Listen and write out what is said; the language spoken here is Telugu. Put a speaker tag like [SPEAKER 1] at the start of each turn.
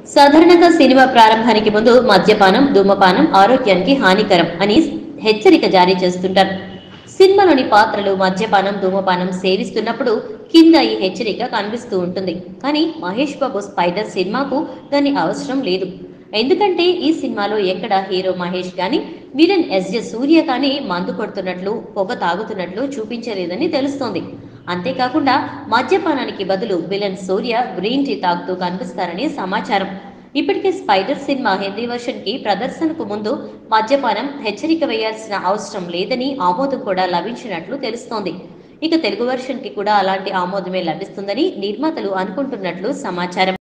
[SPEAKER 1] సాధారణంగా సినిమా ప్రారంభానికి ముందు మద్యపానం ధూమపానం ఆరోగ్యానికి హానికరం అని హెచ్చరిక జారీ చేస్తుంటారు సినిమాలోని పాత్రలు మద్యపానం ధూమపానం సేవిస్తున్నప్పుడు కింద ఈ హెచ్చరిక కనిపిస్తూ ఉంటుంది కానీ మహేష్ బాబు స్పైడర్ సినిమాకు దాని అవసరం లేదు ఎందుకంటే ఈ సినిమాలో ఎక్కడ హీరో మహేష్ గాని విలన్ ఎస్జే సూర్య కానీ మందు కొడుతున్నట్లు పొగ తాగుతున్నట్లు చూపించలేదని తెలుస్తోంది అంతేకాకుండా మద్యపానానికి బదులు విలన్ సూర్య గ్రీన్ టీ తాగుతూ కనిపిస్తారని సమాచారం ఇప్పటికే స్పైడర్ సినిమా హిందీ వర్షన్ కి ప్రదర్శనకు ముందు మద్యపానం హెచ్చరిక వేయాల్సిన అవసరం లేదని ఆమోదం కూడా లభించినట్లు తెలుస్తోంది ఇక తెలుగు వర్షన్ కి కూడా అలాంటి ఆమోదమే లభిస్తుందని నిర్మాతలు అనుకుంటున్నట్లు సమాచారం